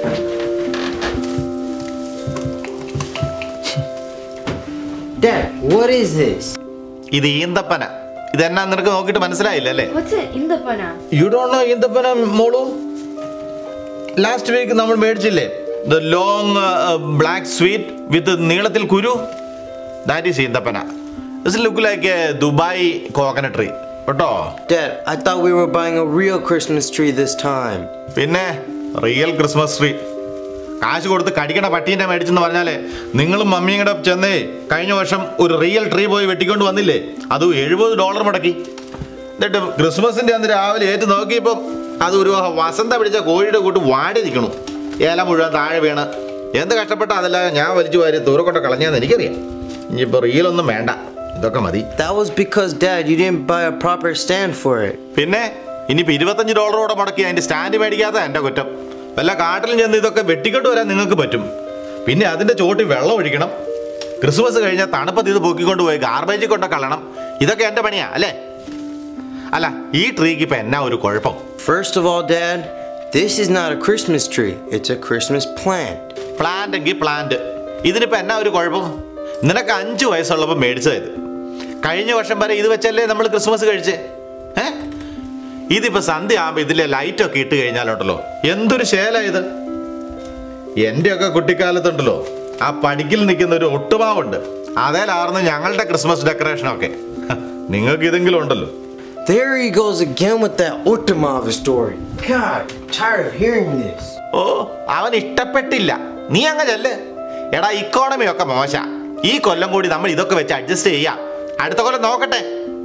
Dad, what is this? ഇത് ഈന്തപ്പന ഇതെന്നാ നിനക്ക് നോക്കിയിട്ട് മനസ്സിലായില്ല അല്ലേ What's it in the banana? You don't know ഈന്തപ്പന മോളു ലാസ്റ്റ് വീക്ക് നമ്മൾ മേടിച്ചില്ലേ the long black sweet with നീളത്തിൽ കുരു ദാറ്റ് ഈസ് ഈന്തപ്പന it's look like a Dubai coconut tree കേട്ടോ Dad, I thought we were buying a real Christmas tree this time. പിന്നെ real Christmas tree കാശ് കൊടുത്ത് കടിക്കണ പട്ടീനെ മേടിച്ചെന്ന് പറഞ്ഞാലേ നിങ്ങളും മമ്മിയും കൂടെ ചെന്നേ കഴിഞ്ഞ വർഷം ഒരു റിയൽ ട്രീ പോയി വെട്ടിക്കൊണ്ട് വന്നില്ലേ അതും എഴുപത് ഡോളർ മുടക്കി എന്നിട്ട് ക്രിസ്മസിന്റെ അന്ന് രാവിലെ ഏറ്റു നോക്കിയപ്പം അത് ഒരു വസന്ത പിടിച്ച കോഴിയുടെ കൂട്ട് വാടി നിൽക്കണു ഏല മുഴുവൻ താഴെ വീണ് എന്ത് കഷ്ടപ്പെട്ട അതല്ല ഞാൻ വലിച്ചു വാരി ദൂരെ കൊണ്ട് കളഞ്ഞതെന്ന് എനിക്കറിയാം ഇനിയിപ്പോൾ റിയലൊന്നും വേണ്ട ഇതൊക്കെ മതി That was because, Dad, you didn't buy a proper stand for it. പിന്നെ ഇനിയിപ്പോൾ ഇരുപത്തഞ്ച് ഡോളറോടെ മുടക്കി അതിന്റെ സ്റ്റാൻഡ് മേടിക്കാത്ത എൻ്റെ കുറ്റം വല്ല കാട്ടിലും ചെന്ന് ഇതൊക്കെ വെട്ടിക്കൊണ്ട് വരാൻ നിങ്ങൾക്ക് പറ്റും പിന്നെ അതിന്റെ ചോട്ടിൽ വെള്ളം ഒഴിക്കണം ക്രിസ്മസ് കഴിഞ്ഞാൽ തണുപ്പത്ത് ഇത് പൊക്കിക്കൊണ്ട് പോയി ഗാർബേജിൽ കൊണ്ട് കളയണം ഇതൊക്കെ എൻ്റെ പണിയാ അല്ലേ അല്ല ഈ ട്രീക്ക് ഇപ്പം എന്നാ ഒരു കുഴപ്പം First of all, Dad, this is not a Christmas tree, it's a Christmas plant. Plant എങ്കിൽ പ്ലാന്റ് ഇതിനിപ്പോൾ എന്നാ ഒരു കുഴപ്പം നിനക്ക് അഞ്ച് വയസ്സുള്ളപ്പോൾ മേടിച്ചത് ഇത് കഴിഞ്ഞ വർഷം വരെ ഇത് വെച്ചല്ലേ നമ്മൾ ക്രിസ്മസ് കഴിച്ചേ ഏ ഇതിപ്പോൾ സന്ധ്യ ആകുമ്പോൾ ഇതിലെ ലൈറ്റൊക്കെ ഇട്ട് കഴിഞ്ഞാലുണ്ടല്ലോ എന്തൊരു ശേല ഇത് എൻ്റെയൊക്കെ കുട്ടിക്കാലത്തുണ്ടല്ലോ ആ പടിക്കിൽ നിൽക്കുന്ന ഒരു ഒട്ടുമാവുണ്ട് അതേലാർന്ന് ഞങ്ങളുടെ ക്രിസ്മസ് ഡെക്കറേഷനൊക്കെ ഹ, നിങ്ങൾക്ക് ഇതെങ്കിലും ഉണ്ടല്ലോ There he goes again with that Ultimava story. God, I'm tired of hearing this. ഓ അവൻ ഇഷ്ടപ്പെട്ടില്ല നീ അങ്ങ് ചെല്ല് എടാ ഇക്കോണമി ഒക്കെ മോശ ഈ കൊല്ലം കൂടി നമ്മൾ ഇതൊക്കെ വെച്ച് അഡ്ജസ്റ്റ് ചെയ്യാം അടുത്ത കൊല്ലം നോക്കട്ടെ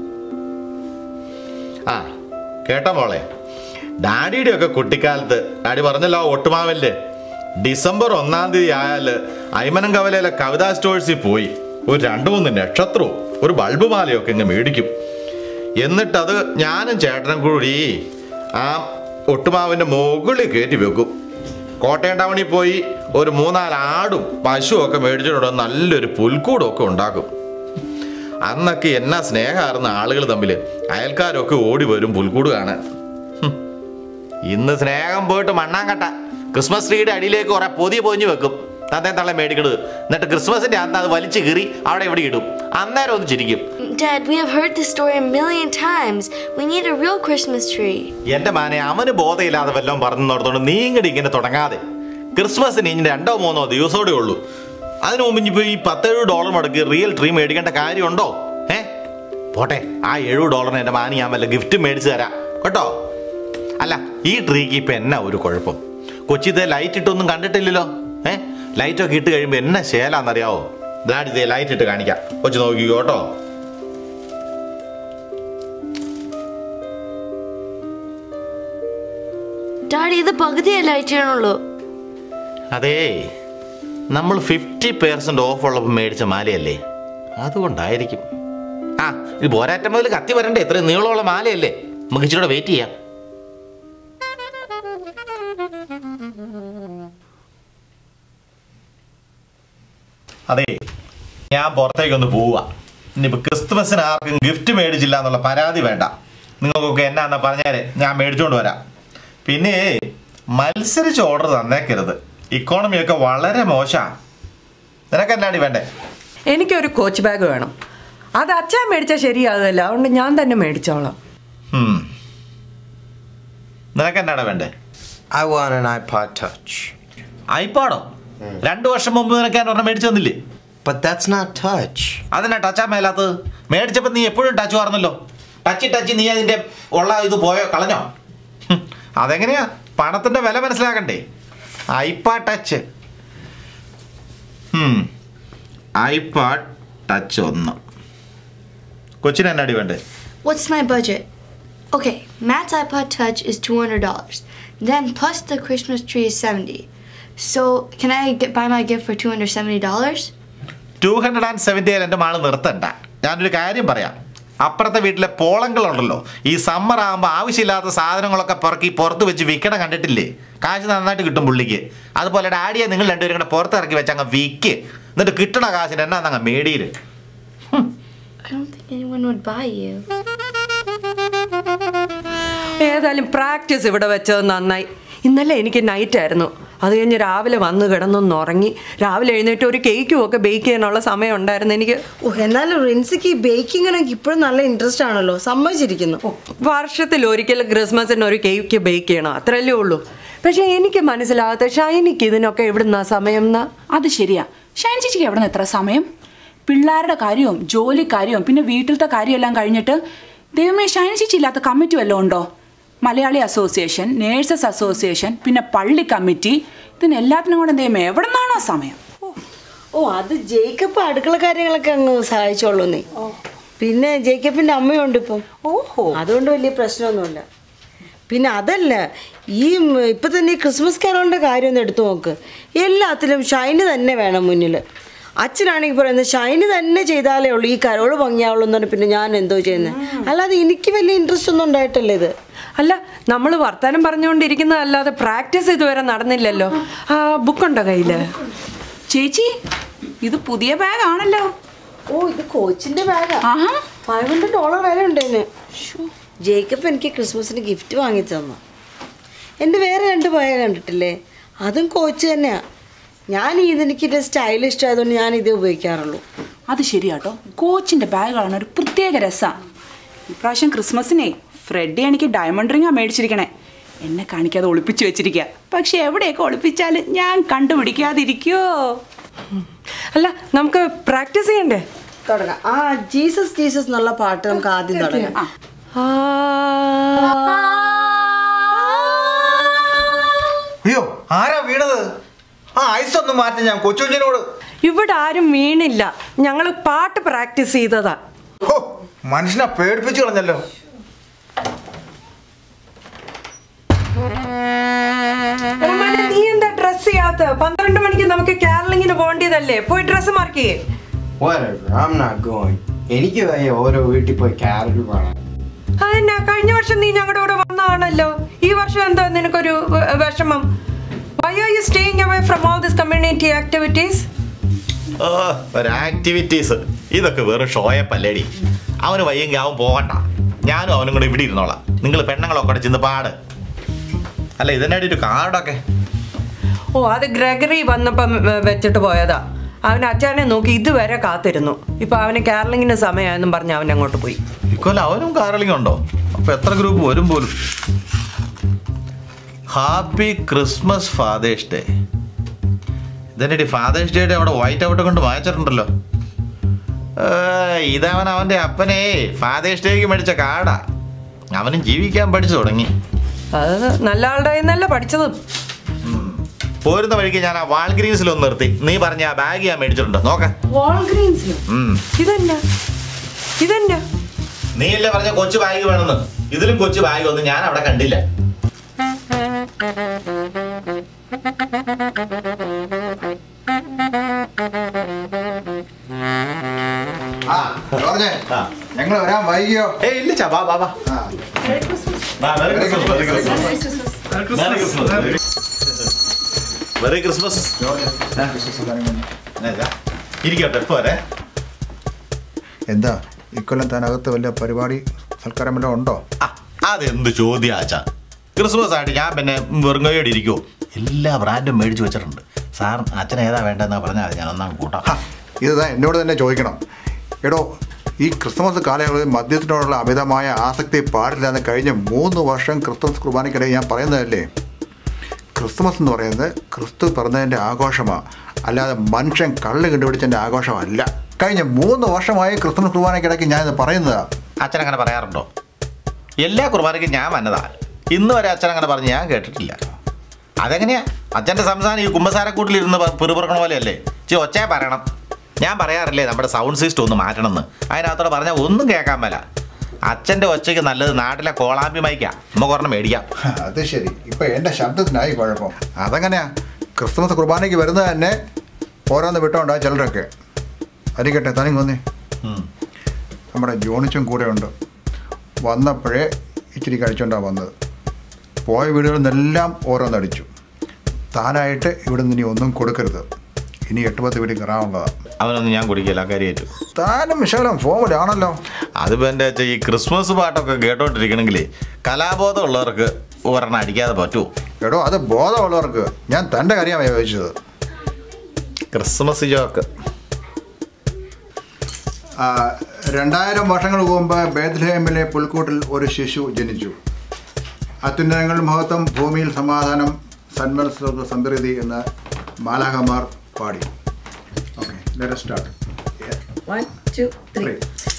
ആ കേട്ടോ മോളെ ഡാഡിയുടെ ഒക്കെ കുട്ടിക്കാലത്ത് ഡാഡി പറഞ്ഞല്ലോ ഒട്ടുമാവല്ലേ ഡിസംബർ ഒന്നാം തീയതി ആയാൽ അയ്മനം കവലയിലെ കവിതാ സ്റ്റോഴ്സിൽ പോയി ഒരു രണ്ട് മൂന്ന് നക്ഷത്രവും ഒരു ബൾബ് മാലയൊക്കെ ഇങ്ങ് മേടിക്കും എന്നിട്ടത് ഞാനും ചേട്ടനും കൂടി ആ ഒട്ടുമാവിൻ്റെ മുകളിൽ കയറ്റി വെക്കും കോട്ടയം ടൗണിൽ പോയി ഒരു മൂന്നാല് ആടും പശുവും ഒക്കെ മേടിച്ചിട്ടുണ്ട് നല്ലൊരു പുൽക്കൂടും ഒക്കെ ഉണ്ടാക്കും അന്നൊക്കെ എന്നാ സ്നേഹമായിരുന്ന ആളുകൾ തമ്മിൽ അയൽക്കാരൊക്കെ ഓടി വരും പുൽക്കൂട് കാണാൻ ഹും. ഇന്ന് സ്നേഹം പോയിട്ട് മണ്ണാങ്കട്ട ക്രിസ്മസ് ട്രീയുടെ അടിയിലേക്ക് കുറെ പൊതി പൊതിഞ്ഞു വെക്കും തത്തേ തള്ളെ മേടിക്കണത് എന്നിട്ട് ക്രിസ്മസിന്റെ അന്ന് അത് വലിച്ചു കീറി അവിടെ ഇവിടെ ഇടും അന്നേരം ഒന്ന് ചിരിക്കും Dad, we have heard this story a million times. We need a real Christmas tree. എന്റെ മാനെ അവന് ബോധമില്ലാതെ വല്ലതും പറഞ്ഞു നടത്തോണ്ട് നീ ഇങ്ങോട്ട് ഇങ്ങനെ തുടങ്ങാതെ ക്രിസ്മസിന് ഇനി രണ്ടോ മൂന്നോ ദിവസമോടെ ഉള്ളൂ അതിനു മുമ്പ് ഇനിയിപ്പോ ഈ പത്തേഴ് ഡോളർ മുടക്കി റിയൽ ട്രീ മേടിക്കേണ്ട കാര്യമുണ്ടോ ഏ പോട്ടെ ആ ഏഴു ഡോളറിന് എന്റെ മാനി ഞാൻ വല്ല ഗിഫ്റ്റ് മേടിച്ചു തരാം കേട്ടോ അല്ല ഈ ട്രീക്ക് ഇപ്പൊ എന്നാ ഒരു കുഴപ്പം കൊച്ചിത്തെ ലൈറ്റ് ഇട്ടൊന്നും കണ്ടിട്ടില്ലല്ലോ ഏ ലൈറ്റൊക്കെ ഇട്ട് കഴിയുമ്പോൾ എന്നാ ശേലാന്നറിയാവോ ദാടി ഇതേ ലൈറ്റ് ഇട്ട് കാണിക്കാം കൊച്ചു നോക്കിക്കോ കേട്ടോ Daddy, ഇത് പകുതിയല്ല അയച്ചിട്ടുള്ളൂ അതേ നമ്മൾ ഫിഫ്റ്റി പേഴ്സെന്റ് ഓഫ് ഉള്ളപ്പോൾ മേടിച്ച മാലയല്ലേ അതുകൊണ്ടായിരിക്കും ആ ഇത് പോരാറ്റം മുതൽ കത്തി വരണ്ടേ ഇത്രയും നീളമുള്ള മാലയല്ലേ നമുക്ക് ഇച്ചിരി വെയിറ്റ് ചെയ്യാം അതെ ഞാൻ പുറത്തേക്കൊന്ന് പോവുക ഇനിയിപ്പോൾ ക്രിസ്തുമസിന് ആർക്കും ഗിഫ്റ്റ് മേടിച്ചില്ല എന്നുള്ള പരാതി വേണ്ട നിങ്ങൾക്കൊക്കെ എന്നാന്നാ പറഞ്ഞാലേ ഞാൻ മേടിച്ചുകൊണ്ട് വരാം പിന്നെ മത്സരിച്ച് ഓർഡർ തന്നേക്കരുത് ഇക്കോണമിയൊക്കെ വളരെ മോശമാണ് നിനക്ക് എന്നാടി വേണ്ടേ എനിക്കൊരു കോച്ച് ബാഗ് വേണം അത് അച്ഛൻ മേടിച്ചാൽ ശരിയാകില്ല അതുകൊണ്ട് ഞാൻ തന്നെ മേടിച്ചോളാം ഉം. നിനക്ക് എന്നാണ് വേണ്ടേ I want an iPod Touch. ഐപ്പാടോ രണ്ടു വർഷം മുമ്പ് നിനക്ക് ഞാൻ ഒരെണ്ണം മേടിച്ചു തന്നില്ലേ But that's not touch. അതിനാ ടച്ചാ മേലാത്തത് മേടിച്ചപ്പോൾ നീ എപ്പോഴും ടച്ച് പറഞ്ഞല്ലോ ടച്ച് ടച്ച് നീ അതിന്റെ ഉള്ള ഇത് പോയോ കളഞ്ഞോ ഹും, അതെങ്ങനെയാ പണത്തിന്റെ വില മനസ്സിലാക്കണ്ടേ ഐപാഡ് ടച്ച് ഐപാഡ് ടച്ച് ഒന്ന് കൊച്ചിന് എന്നാടി വേണ്ടേ What's my budget? Okay, Matt's iPod Touch is $200. Then plus the Christmas tree is 70. So, can I get buy my gift for $270? Two hundred and seventy എൻ്റെ മാള് നിർത്തണ്ട ഞാനൊരു കാര്യം പറയാം അപ്പുറത്തെ വീട്ടിലെ പോളങ്ങളുണ്ടല്ലോ ഈ സമ്മർ ആകുമ്പോൾ ആവശ്യമില്ലാത്ത സാധനങ്ങളൊക്കെ പുറക്കി പുറത്ത് വെച്ച് വിൽക്കണ കണ്ടിട്ടില്ലേ കാശ് നന്നായിട്ട് കിട്ടും പുള്ളിക്ക് അതുപോലെ ഡാഡിയെ നിങ്ങൾ രണ്ടുപേരും കൂടെ പുറത്തിറക്കി വെച്ച് അങ്ങ് വിൽക്ക് എന്നിട്ട് കിട്ടണ കാശിന് എന്നാ അങ്ങ് മേടിയില് I don't think anyone would buy you. ഏതായാലും പ്രാക്ടീസ് ഇവിടെ വെച്ചത് നന്നായി ഇന്നലെ എനിക്ക് നൈറ്റ് ആയിരുന്നു അത് കഴിഞ്ഞ് രാവിലെ വന്ന് കിടന്നൊന്ന് ഉറങ്ങി രാവിലെ എഴുന്നേറ്റ് ഒരു കേക്കും ഒക്കെ ബേക്ക് ചെയ്യാനുള്ള സമയം ഉണ്ടായിരുന്നു എനിക്ക് ഓ എന്നാലും റിൻസിക്ക് ഈ ബേക്കിങ്ങിനൊക്കെ ഇപ്പോഴും നല്ല ഇൻട്രസ്റ്റ് ആണല്ലോ സമ്മതിച്ചിരിക്കുന്നു വർഷത്തിൽ ഒരിക്കൽ ക്രിസ്മസിന് ഒരു കേക്ക് ബേക്ക് ചെയ്യണം അത്രയല്ലേ ഉള്ളൂ പക്ഷെ എനിക്ക് മനസ്സിലാകാത്ത ഷൈനിക്ക് ഇതിനൊക്കെ എവിടുന്നാ സമയം എന്നാ അത് ശരിയാ ഷൈൻ ചേച്ചിക്ക് എവിടെ നിന്ന് എത്ര സമയം പിള്ളേരുടെ കാര്യവും ജോലി കാര്യവും പിന്നെ വീട്ടിലത്തെ കാര്യമെല്ലാം കഴിഞ്ഞിട്ട് ദൈവമേ ഷൈൻ ചേച്ചി ഇല്ലാത്ത കമ്മിറ്റി വല്ലതും ഉണ്ടോ മലയാളി അസോസിയേഷൻ നേഴ്സസ് അസോസിയേഷൻ പിന്നെ പള്ളി കമ്മിറ്റി ഇതിനെല്ലാത്തിനും കൂടെ ദൈവമേ എവിടെ നിന്നാണോ സമയം ഓ അത് ജേക്കബ് അടുക്കള കാര്യങ്ങളൊക്കെ അങ്ങ് സഹായിച്ചോളൂന്നേ പിന്നെ ജേക്കബിന്റെ അമ്മയുണ്ട് ഇപ്പം ഓഹോ അതുകൊണ്ട് വലിയ പ്രശ്നമൊന്നുമില്ല പിന്നെ അതല്ല ഈ ഉം, ഇപ്പൊ തന്നെ ഈ ക്രിസ്മസ് കാരോളിന്റെ കാര്യം ഒന്ന് എടുത്തു നോക്ക് എല്ലാത്തിലും ഷൈന് തന്നെ വേണം മുന്നിൽ അച്ഛനാണെങ്കിൽ പറയുന്നത് ഷൈന് തന്നെ ചെയ്താലേ ഉള്ളൂ ഈ കരോള് ഭംഗിയാവുള്ളൂ എന്ന് പറഞ്ഞ് പിന്നെ ഞാൻ എന്തോ ചെയ്യുന്നത് അല്ലാതെ എനിക്ക് വലിയ ഇൻട്രസ്റ്റ് ഒന്നും ഉണ്ടായിട്ടല്ല ഇത് അല്ല നമ്മൾ വർത്താനം പറഞ്ഞുകൊണ്ടിരിക്കുന്നതല്ലാതെ പ്രാക്ടീസ് ഇതുവരെ നടന്നില്ലല്ലോ ആ ബുക്കുണ്ടോ കയ്യില് ചേച്ചി ഇത് പുതിയ ബാഗ് ആണല്ലോ ഓ ഇത് കോച്ചിന്റെ ബാഗാ ആഹാ ഫൈവ് ഹൺഡ്രഡ് ഡോളർ വില ഉണ്ടേന് ജേക്കബ് എനിക്ക് ക്രിസ്മസിന് ഗിഫ്റ്റ് വാങ്ങി തന്നു എൻ്റെ വേറെ രണ്ട് ബാഗ് കണ്ടിട്ടില്ലേ അതും കോച്ച് തന്നെയാ ഞാൻ ഇതെനിക്ക് സ്റ്റൈൽ ഇഷ്ടമായതുകൊണ്ട് ഞാൻ ഇതേ ഉപയോഗിക്കാറുള്ളൂ അത് ശരിയാട്ടോ കോച്ചിന്റെ ബാഗാണ് ഒരു പ്രത്യേക രസമാണ് ഇപ്രാവശ്യം ക്രിസ്മസിനെ ഫ്രെഡി എനിക്ക് ഡയമണ്ട് റിങ്ങാ മേടിച്ചിരിക്കണേ എന്നെ കാണിക്കാതെ ഒളിപ്പിച്ചു വെച്ചിരിക്കുക പക്ഷെ എവിടെയൊക്കെ ഒളിപ്പിച്ചാലും ഞാൻ കണ്ടുപിടിക്കാതിരിക്കോ അല്ല നമുക്ക് പ്രാക്ടീസ് ചെയ്യണ്ടേ തുടങ്ങാം ആ ജീസസ് ജീസസ് എന്നുള്ള പാട്ട് നമുക്ക് ആദ്യം തുടങ്ങാം ആ ആ അയ്യോ ആരാ വീണത് ആ ഐസ് ഒന്ന് മാറ്റി ഞാൻ കൊച്ചുകുഞ്ഞിനോട് ഇവിടെ ആരും വീണില്ല ഞങ്ങൾ പാട്ട് പ്രാക്ടീസ് ചെയ്തതാ ഹോ മനുഷ്യനെ പേടിപ്പിച്ചു കളഞ്ഞല്ലോ റഹ്മാനെ, നീ എന്താ ഡ്രസ് ചെയ്യാത്ത പന്ത്രണ്ട് മണിക്ക് നമുക്ക് കാരലിങ്ങിന് പോകേണ്ടതല്ലേ പോയി ഡ്രസ് മാർക്ക് ചെയ്യേ Whatever, I'm not going. എനിക്ക് വയ്യ ഓരോ വീട്ടിൽ പോയി ക്യാരറ്റ് പാടാൻ അതെന്നാ കഴിഞ്ഞ വർഷം നീ ഞങ്ങളുടെ കൂടെ വന്നതാണല്ലോ ഈ വർഷം എന്താ നിനക്കൊരു വ- വിഷമം why are you staying away from all this community activities ഓ ഒരു ആക്ടിവിറ്റീസ് ഇതൊക്കെ വെറും ഷോയപ്പല്ലേടി അവന് വയ്യെങ്കിൽ അവൻ പോകണ്ട ഞാനും അവനും കൂടെ ഇവിടെ ഇരുന്നോളാം നിങ്ങൾ പെണ്ണുങ്ങളൊക്കെ കൂടെ ചെന്ന് പാട് അല്ല ഇതിനായിട്ട് ഒരു കാർഡൊക്കെ ഓ അത് ഗ്രഗറി വന്നപ്പം വെ- വെച്ചിട്ട് പോയതാ അവൻ അച്ഛനെ നോക്കി ഇതുവരെ കാത്തിരുന്നു ഇപ്പൊ അവന് കാരലിങ്ങിന് സമയമായെന്നും പറഞ്ഞ് അവൻ അങ്ങോട്ട് പോയി ഇക്കൊല്ലം അവനും കാറലിംഗ് ഉണ്ടോ അപ്പൊ എത്ര ഗ്രൂപ്പ് വരും പോലും ഹാപ്പി ക്രിസ്മസ് ഫാദേഴ്സ് ഡേ ഇതെന്നെ ഫാദേഴ്സ് ഡേയുടെ അവിടെ വൈറ്റ് ഔട്ട് കൊണ്ട് വായിച്ചിട്ടുണ്ടല്ലോ ഏയ്, ഇതവൻ അവൻ്റെ അപ്പനെ ഫാദേഴ്സ് ഡേക്ക് മേടിച്ച കാർഡാ അവനും ജീവിക്കാൻ പഠിച്ചു തുടങ്ങി അത് നല്ല ആളുടെ കയ്യിൽ പഠിച്ചത് പോരുന്ന വഴിക്ക് ഞാൻ ആ വാൾഗ്രീൻസിൽ ഒന്ന് നിർത്തി നീ പറഞ്ഞ ആ ബാഗ് ഞാൻ മേടിച്ചിട്ടുണ്ട് നോക്ക ഉം. ഇതെന്നാ ഇതെന്നാ നീയല്ലേ പറഞ്ഞ കൊച്ചു ബാഗ് വേണമെന്ന് ഇതിലും കൊച്ചു ബാഗ് ഒന്നും ഞാൻ അവിടെ കണ്ടില്ല ആ പറഞ്ഞേ ആ. ഞങ്ങൾ വരാൻ വൈകിയോ ഏയ് ഇല്ല ചാ ബാ ബാ ബാ ആ ആ, Merry Christmas, Merry Christmas. Merry Christmas. Merry Christmas. എന്നാ ഇതാ? ഇരിക്കട്ടെ ഇപ്പൊ വരെ എന്താ ഇക്കൊല്ലം തനകത്ത് വല്ല പരിപാടി സൽക്കാരം വല്ലതും ഉണ്ടോ ആ അതെന്ത് ചോദ്യം ആച്ചാ ക്രിസ്മസ് ആയിട്ട് ഞാൻ പിന്നെ വെറും കൈയോടെ ഇരിക്കുമോ എല്ലാ ബ്രാൻഡും മേടിച്ചു വെച്ചിട്ടുണ്ട് സാർ അച്ഛൻ ഏതാ വേണ്ടതെന്നാ പറഞ്ഞാൽ മതി ഞാൻ ഒന്നാം കൂട്ടാം ഹ, ഇതാ എന്നോട് തന്നെ ചോദിക്കണം എടോ ഈ ക്രിസ്മസ് കാലയളവിൽ മദ്യത്തിനോടുള്ള അമിതമായ ആസക്തി പാടില്ല എന്ന് കഴിഞ്ഞ മൂന്ന് വർഷം ക്രിസ്മസ് കുർബാനയ്ക്കിടയിൽ ഞാൻ പറയുന്നതല്ലേ ക്രിസ്മസ് എന്ന് പറയുന്നത് ക്രിസ്തു പിറന്നതിൻ്റെ ആഘോഷമാണ് അല്ലാതെ മനുഷ്യൻ കള്ള് കണ്ടുപിടിച്ചതിൻ്റെ ആഘോഷമല്ല കഴിഞ്ഞ മൂന്ന് വർഷമായി ക്രിസ്മസ് കുർബാനയ്ക്കിടയ്ക്ക് ഞാനിത് പറയുന്നതാ അച്ഛൻ അങ്ങനെ പറയാറുണ്ടോ എല്ലാ കുർബാനയ്ക്കും ഞാൻ വന്നതാ ഇന്ന് വരെ അച്ഛൻ അങ്ങനെ പറഞ്ഞ് ഞാൻ കേട്ടിട്ടില്ല അതെങ്ങനെയാ അച്ഛൻ്റെ സംസാരം ഈ കുമ്പസാരക്കൂട്ടിലിരുന്ന് പ- പിറുപിറുക്കണ പോലെയല്ലേ ചി ഒച്ചയെ പറയണം ഞാൻ പറയാറില്ലേ നമ്മുടെ സൗണ്ട് സിസ്റ്റം ഒന്ന് മാറ്റണം എന്ന് അതിനകത്തോടെ പറഞ്ഞാൽ ഒന്നും കേൾക്കാൻ മേല അച്ഛൻ്റെ ഒച്ചയ്ക്ക് നല്ലത് നാട്ടിലെ കോളാമ്പി മൈക്കാ നമുക്ക് ഒരെണ്ണം മേടിക്കാം അത് ശരി ഇപ്പം എൻ്റെ ശബ്ദത്തിനായി കുഴപ്പം അതെങ്ങനെയാ ക്രിസ്മസ് കുർബാനയ്ക്ക് വരുന്നത് തന്നെ ഓരോന്ന് വിട്ടോണ്ടാ ചിലരൊക്കെ അരിക്കട്ടെ തനിക്ക് വന്നേ ഉം. നമ്മുടെ ജോണിച്ചും കൂടെ ഉണ്ട് വന്നപ്പോഴേ ഇച്ചിരി കഴിച്ചോണ്ടാണ് വന്നത് പോയ വീടുകളിൽ നിന്നെല്ലാം ഓരോന്നടിച്ചു താനായിട്ട് ഇവിടെ നിന്ന് ഇനി ഒന്നും കൊടുക്കരുത് ഇനി എട്ട് പത്ത് വീട്ടിൽ കയറാനുള്ളതാണ് അവനൊന്നും ഞാൻ കുടിക്കില്ല കാര്യമായിട്ട് താനും വിശാലം ഫോമിലാണല്ലോ അതിപ്പോൾ എൻ്റെ അച്ഛൻ ഈ ക്രിസ്മസ് പാട്ടൊക്കെ കേട്ടോണ്ടിരിക്കണമെങ്കിൽ കലാബോധം ഉള്ളവർക്ക് ഒരെണ്ണം അടിക്കാതെ പറ്റുമോ എടോ അത് ബോധമുള്ളവർക്ക് ഞാൻ തൻ്റെ കാര്യമാണ് ചോദിച്ചത് ക്രിസ്മസ് ജോക്ക് ആ, രണ്ടായിരം വർഷങ്ങൾക്ക് മുമ്പ് ബേദ്ലഹേമിലെ പുൽക്കൂട്ടിൽ ഒരു ശിശു ജനിച്ചു അത്യുന്നതങ്ങളിൽ മഹത്വം ഭൂമിയിൽ സമാധാനം സന്മനസ്സുള്ള സംപ്രീതി എന്ന് മാലാഹമാർ പാടി okay let start one two three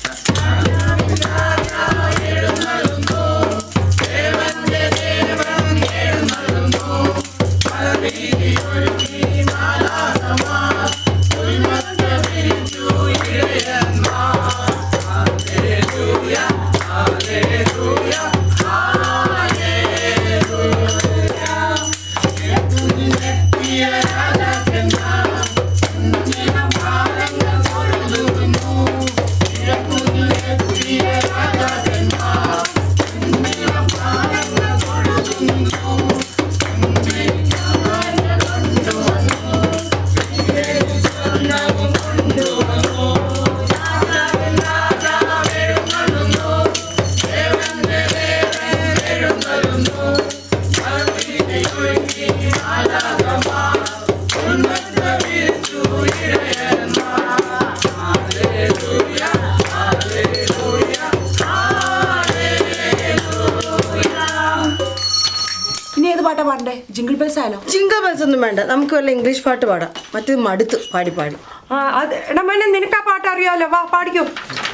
ഇനി ഏത് പാട്ടാ പാടണ്ടേ ജിങ്കിൾ ബെൽസ് ആയാലോ ജിങ്ക ബസ് ഒന്നും വേണ്ട നമുക്ക് വല്ല ഇംഗ്ലീഷ് പാട്ട് പാടാം മറ്റേത് മടുത്തു പാടി പാടി ആ അത് എടാ മോനെ നിനക്ക് ആ പാട്ട് അറിയാമല്ലോ വാ പാടിക്കോ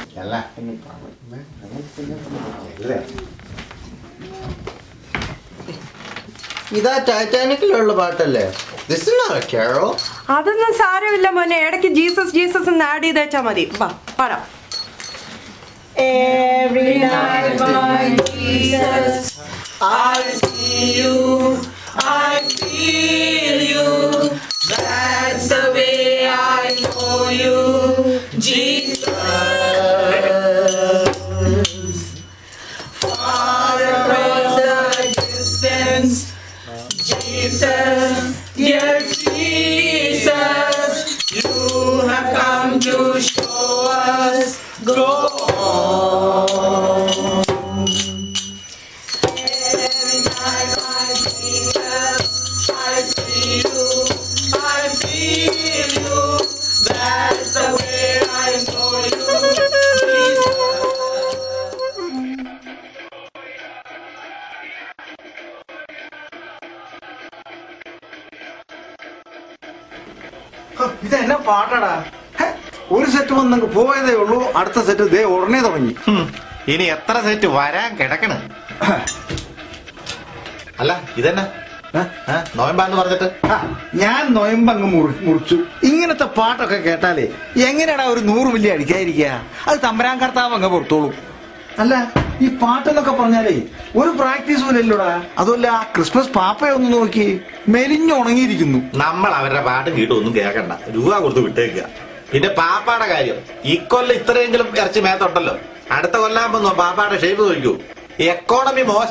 ഇതാ ടൈറ്റാനിക്കിലുള്ള പാട്ടല്ലേ this is not a carol അതൊന്നും സാരമില്ല മോനെ ഇടയ്ക്ക് ജീസസ് ജീസസ് എന്ന് ആഡ് ചെയ്ത് വെച്ചാൽ മതി വാ പാടാം Every night, my Jesus, I see you, I feel you. That's the way I know you, Jesus. Far across the distance, Jesus, dear Jesus, you have come to show us go Every night I see Jesus, I see you, I feel you. That's the way I know you, Jesus. ഇതെന്നാ പാട്ടടാ ഹെ, ഒരു set വന്നങ്ങ് പോയതേ ഉള്ളൂ അടുത്ത set ദേ ഉടനെ തുടങ്ങി ഹും, ഇനി എത്ര set വരാൻ കിടക്കണ് അല്ല ഇതെന്നെ നോയമ്പാന്ന് പറഞ്ഞിട്ട് ആ, ഞാൻ നൊയമ്പങ്ങ് മുറി മുറിച്ചു ഇങ്ങനത്തെ പാട്ടൊക്കെ കേട്ടാലേ എങ്ങനെയാടാ ഒരു നൂറ് മില്ലി അടിക്കാതിരിക്കുക അത് തമ്പരാൻ കർത്താവ് അങ്ങ് പുറത്തോളൂ അല്ല ഈ പാട്ടെന്നൊക്കെ പറഞ്ഞാലേ ഒരു പ്രാക്ടീസ് പോലും ഇല്ലടാ അതുമല്ല ആ ക്രിസ്മസ് പാപ്പയെ ഒന്ന് നോക്കി മെലിഞ്ഞുണങ്ങിയിരിക്കുന്നു നമ്മൾ അവരുടെ പാട്ട് കേട്ടൊന്നും കേൾക്കണ്ട രൂപ കൊടുത്ത് വിട്ടേക്കുക പിന്നെ പാപ്പാടെ കാര്യം ഇക്കൊല്ലം ഇത്രയെങ്കിലും ഇറച്ചി മേത്തുണ്ടല്ലോ അടുത്ത കൊല്ലാകുമ്പോ പാപ്പാടെ ഷേപ്പ് നോക്കൂ എക്കോണമി മോശ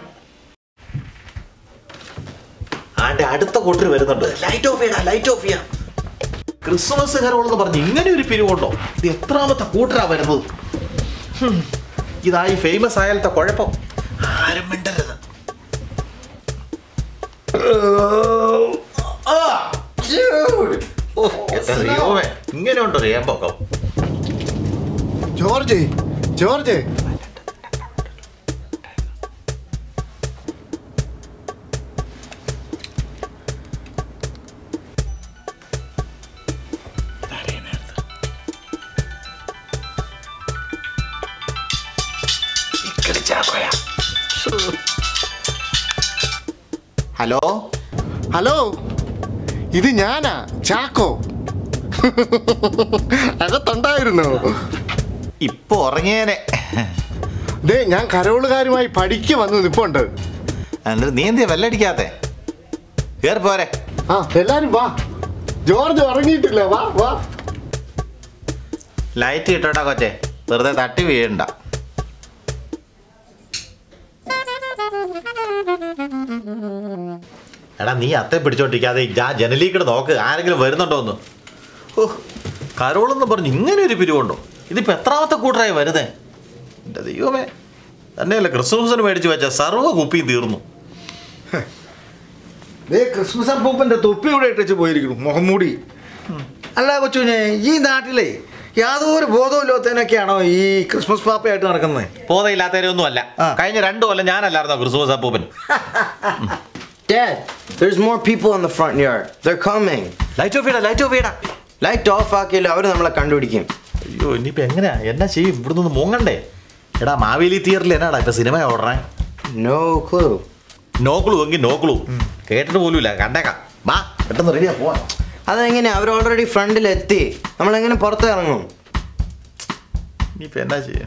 ആന്റെ അടുത്ത കൂട്ടർ വരുന്നുണ്ട് ലൈറ്റ് ഓഫ് ചെയ്യടാ ലൈറ്റ് ഓഫ് ചെയ്യാം ക്രിസ്മസ് കരോളെന്ന് പറഞ്ഞ് ഇങ്ങനെ ഒരു പിരിവുണ്ടോ ഇത് എത്രാമത്തെ കൂട്ടരാ വരുന്നത് ഹും, ഇതായി ഫേമസ് ആയാലത്തെ കുഴപ്പം ആരും മിണ്ടരുത് ആ, dude. ഓ, എത്ര ദൈവമേ, ഇങ്ങനെ ഉണ്ടോ ഏമ്പൊക്കം ജോർജ് ജോർജ് ഹലോ ഹലോ ഇത് ഞാനാ ചാക്കോ അകത്തുണ്ടായിരുന്നോ ഇപ്പൊ ഉറങ്ങിയേനെ ദേ ഞാൻ കരോളുകാരുമായി പഠിക്ക് വന്ന് നിപ്പുണ്ട് എന്നിട്ട് നീ എന്തിയാ വെല്ലടിക്കാത്തെ കേറി പോരെ ആ എല്ലാരും വാ ജോർജ് ഉറങ്ങിയിട്ടില്ല വാ വാ ലൈറ്റ് കിട്ടോട്ടാ കൊച്ചെ വെറുതെ തട്ടി വീഴണ്ട എടാ നീ അത്തെ പിടിച്ചോണ്ടിരിക്കാതെ ആ ജനലീ കൂടെ നോക്ക് ആരെങ്കിലും വരുന്നുണ്ടോ എന്ന് ഓ കരോളെന്ന് പറഞ്ഞ് ഇങ്ങനെ ഒരു പിരിവുണ്ടോ ഇതിപ്പോ എത്രാമത്തെ കൂട്ടറായി വരുന്നേ എൻ്റെ ദൈവമേ തന്നെയല്ല ക്രിസ്മസിന് മേടിച്ച് വെച്ച സർവ്വ കുപ്പിയും തീർന്നു ദേ ക്രിസ്മസ് അപ്പൂപ്പന്റെ തൊപ്പി ഇവിടെ ഇട്ടിച്ച് പോയിരിക്കുന്നു മുഖംമൂടി അല്ല കൊച്ചുനെ ഈ നാട്ടിലെ യാതൊരു ബോധമില്ലാത്തതിനൊക്കെയാണോ ഈ ക്രിസ്മസ് പാപ്പയായിട്ട് നടക്കുന്നത് ബോധമില്ലാത്തവരൊന്നും അല്ല ആ. കഴിഞ്ഞ രണ്ടു കൊല്ലം ഞാനല്ലായിരുന്നോ ക്രിസ്മസ് അപ്പൂപ്പൻ Dad, there's more people in the front yard. They're coming. Light off ചെയ്യടാ ലൈറ്റ് ഓഫ് ചെയ്യടാ ലൈറ്റ് ഓഫ് ആക്കിയാലും അവർ നമ്മളെ കണ്ടുപിടിക്കും അയ്യോ ഇനിയിപ്പോ എങ്ങനെയാ എന്നാ ചെയ്യും ഇവിടുന്ന് ഒന്ന് മൂങ്ങണ്ടേ എടാ മാവേലി തിയേറ്ററിൽ എന്നാടാ ഇപ്പൊ സിനിമ ഓടണേ നോ ക്ലൂ നോക്കളു എങ്കിൽ നോക്കളു കേട്ടിട്ട് പോലുമില്ല കണ്ടേക്കാം വാ പെട്ടെന്ന് റെഡിയാ പോവാ അതെങ്ങനെ അവർ ഓൾറെഡി ഫ്രണ്ടിൽ എത്തി നമ്മളെങ്ങനെ പുറത്ത് ഇറങ്ങും ഇനിയിപ്പോ എന്നാ ചെയ്യാ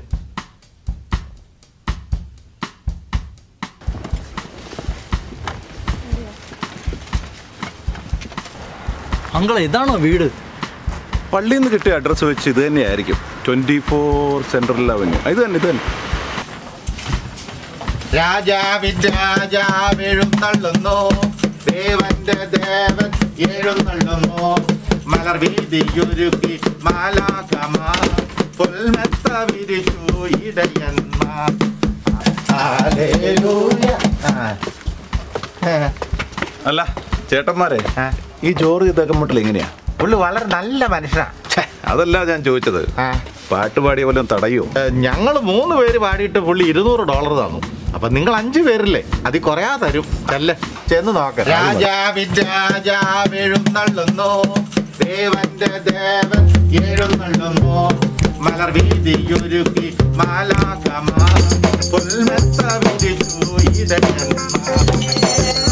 അങ്കളെ ഇതാണോ വീട് പള്ളിയിൽ നിന്ന് കിട്ടിയ അഡ്രസ്സ് വെച്ച് ഇത് തന്നെയായിരിക്കും ട്വന്റി ഫോർ സെൻട്രൽ അവന്യൂ ഇത് തന്നെ ഇത് തന്നെ രാജാവിൻ രാജാവെഴുന്നള്ളുന്നു ദേവന്റെ ദേവൻ എഴുന്നള്ളുന്നു മലർ വീതിയൊരുക്കി മാലാകമാർ പുൽമെത്ത വിരിച്ചു ഇടയന്മാർ ഹല്ലേലൂയ. ആ. അല്ല ചേട്ടന്മാരെ ആ. ഈ ജോർജ് തെക്കമ്പട്ടിൽ എങ്ങനെയാ പുള്ളി വളരെ നല്ല മനുഷ്യനാ ഛെ, അതല്ല ഞാൻ ചോദിച്ചത് ആ. പാട്ട് പാടിയ വല്ലതും തടയോ ഞങ്ങൾ മൂന്ന് പേര് പാടിയിട്ട് പുള്ളി ഇരുന്നൂറ് ഡോളർ തന്നു അപ്പൊ നിങ്ങൾ അഞ്ചു പേരില്ലേ അതിൽ കുറയാ തരും ചെല്ലെ ചെന്ന് നോക്ക രാജാവിൻ രാജാവെഴുന്നള്ളുന്നു ദേവന്റെ ദേവൻ എഴുന്നള്ളുന്നു മലർ വീതിയൊരുക്കി മാലാകമാർ പുൽമെത്ത വിരിച്ചു ഇടയന്മാർ